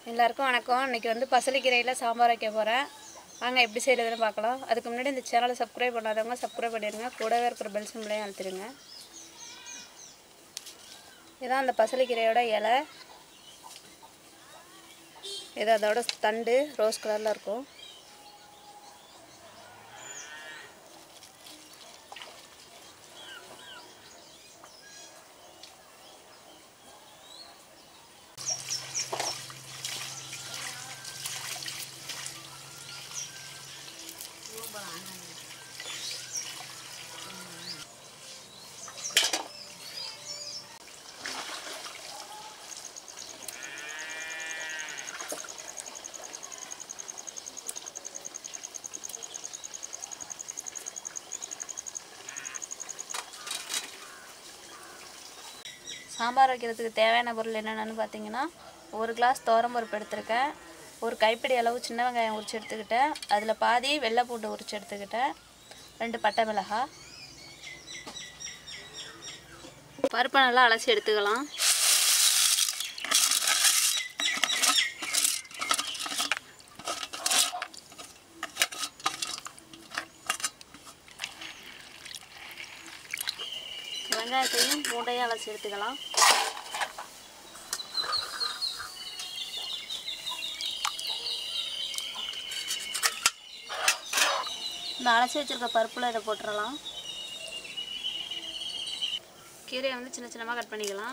எல்லாருக்கும் வணக்கம் இன்றைக்கி வந்து பசலிக்கீரையில் சாம்பார் வைக்க போகிறேன் வாங்க எப்படி செய்கிறதுன்னு பார்க்கலாம் அதுக்கு முன்னாடி இந்த சேனலை சப்ஸ்கிரைப் பண்ணாதவங்க சப்ஸ்கிரைப் பண்ணிடுங்க கூடவே இருக்கிற பெல் சிம்பிளையும் அழுத்திடுங்க இதான் அந்த பசலிக்கீரையோட இலை இது அதோட தண்டு ரோஸ் கலரில் இருக்கும் சாம்பார் வைக்கிறதுக்கு தேவையான பொருள் என்னென்னு பார்த்தீங்கன்னா ஒரு கிளாஸ் பருப்பு எடுத்திருக்கேன் ஒரு கைப்பிடி அளவு சின்ன வெங்காயம் உரிச்சு எடுத்துக்கிட்டேன் அதில் பாதி வெள்ளை பூண்டு உரிச்சு எடுத்துக்கிட்டேன் ரெண்டு பட்டை மிளகாய் பருப்பை நல்லா அலசி எடுத்துக்கலாம் வெங்காயத்தையும் பூண்டையும் அலசி எடுத்துக்கலாம் இந்த அலசி வச்சிருக்க பருப்பில் இதை போட்டுடலாம் கீரையை வந்து சின்ன சின்னமாக கட் பண்ணிக்கலாம்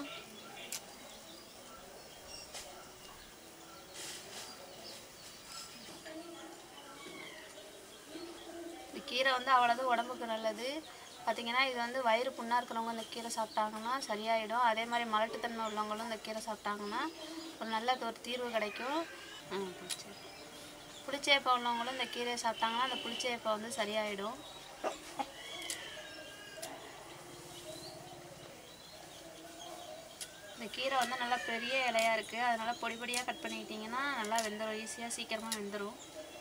இந்த கீரை வந்து அவ்வளவு உடம்புக்கு நல்லது பார்த்திங்கன்னா இது வந்து வயிறு புண்ணாக இருக்கிறவங்க இந்த கீரை சாப்பிட்டாங்கன்னா சரியாயிடும் அதே மாதிரி மலட்டுத்தன்மை உள்ளவங்களும் இந்த கீரை சாப்பிட்டாங்கன்னா ஒரு நல்ல ஒரு தீர்வு கிடைக்கும் ம், சரி. புளிச்சேப்பம் உள்ளவங்களும் இந்த கீரையை சாப்பிட்டாங்கன்னா அந்த புளிச்சேப்பம் வந்து சரியாயிடும் இந்த கீரை வந்து நல்லா பெரிய இலையாக இருக்குது அதனால் பொடி பொடியாக கட் பண்ணிக்கிட்டிங்கன்னா நல்லா வெந்துடும் ஈஸியாக சீக்கிரமாக வெந்துடும்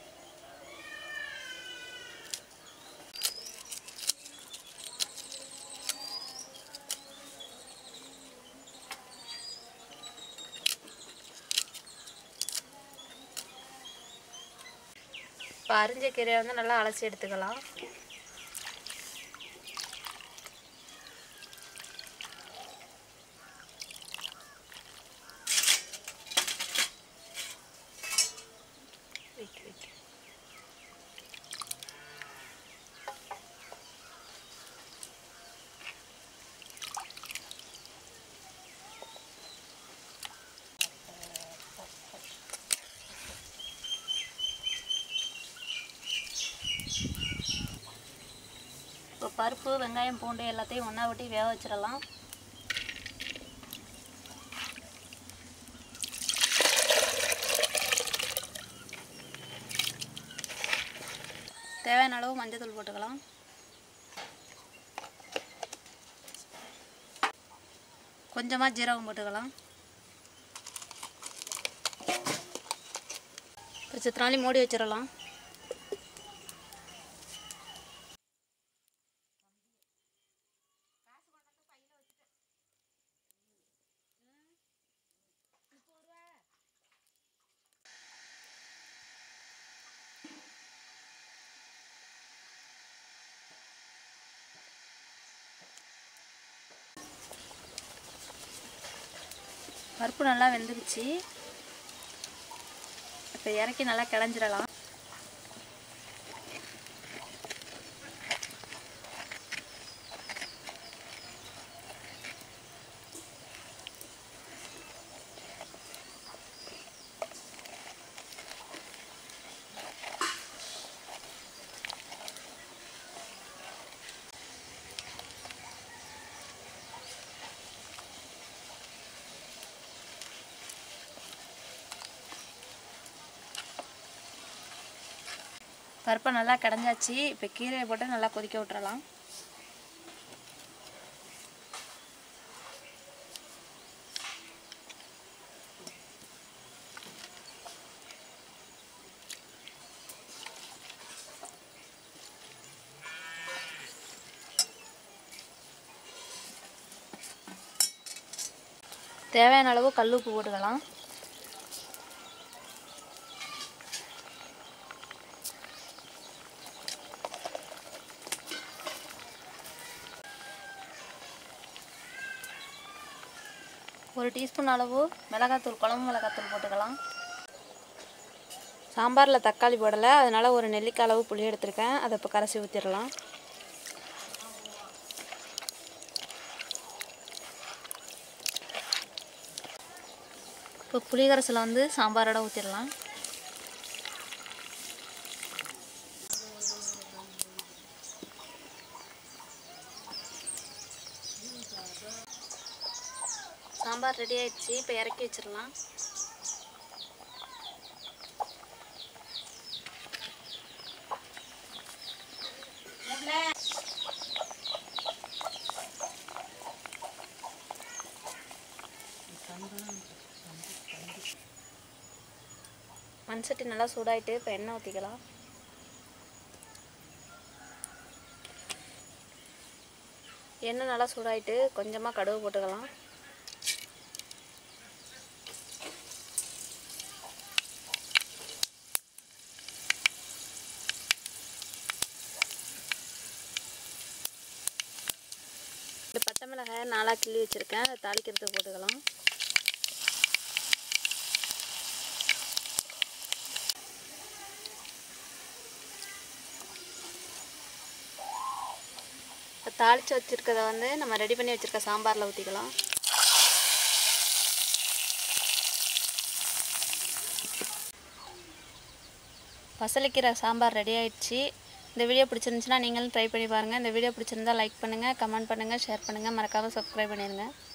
இப்போ அரிஞ்ச கீரையை வந்து நல்லா அலசி எடுத்துக்கலாம் Wait, wait. இப்போ பருப்பு வெங்காயம் பூண்டு எல்லாத்தையும் ஒன்றா விட்டு வேக வச்சிடலாம் தேவையான அளவு மஞ்சள் போட்டுக்கலாம் கொஞ்சமாக ஜீரகம் போட்டுக்கலாம் இப்போ சித்திராலி மூடி வச்சிடலாம் பருப்பு நல்லா வெந்துருச்சு இப்போ இறக்கி நல்லா கிளஞ்சிடலாம் பருப்பை நல்லா கடைஞ்சாச்சு இப்போ கீரையை போட்டு நல்லா கொதிக்க விட்டுறலாம் தேவையான அளவு கல் உப்பு போட்டுக்கலாம் ஒரு டீஸ்பூன் அளவு மிளகாத்தூள் குழம்பு மிளகாத்தூள் போட்டுக்கலாம் சாம்பாரில் தக்காளி போடலை அதனால் ஒரு நெல்லிக்காய் அளவு புளி எடுத்திருக்கேன் அதை இப்போ கரைச்சி ஊற்றிடலாம் இப்போ புளி கரைசலை வந்து சாம்பாரோட ஊற்றிடலாம் சாம்பார் ரெடி ஆயிடுச்சு இப்போ இறக்கி வச்சிடலாம் மண் சட்டி நல்லா சூடாயிட்டு இப்போ எண்ணெய் ஊற்றிக்கலாம் எண்ணெய் நல்லா சூடாயிட்டு கொஞ்சமாக கடுகு போட்டுக்கலாம் இந்த பச்சை மிளகாய் நாலாக கிள்ளி வச்சுருக்கேன் அதை தாளிக்கிறதுக்கு போட்டுக்கலாம் இப்போ தாளித்து வச்சுருக்கத வந்து நம்ம ரெடி பண்ணி வச்சுருக்க சாம்பாரில் ஊற்றிக்கலாம் பசலைக்கீரை சாம்பார் ரெடி ஆயிடுச்சு இந்த வீடியோ பிடிச்சிருந்துச்சுன்னா நீங்களும் ட்ரை பண்ணி பாருங்கள் இந்த வீடியோ பிடிச்சிருந்தா லைக் பண்ணுங்கள் கமெண்ட் பண்ணுங்கள் ஷேர் பண்ணுங்கள் மறக்காமல் சப்ஸ்கிரைப் பண்ணிடுங்க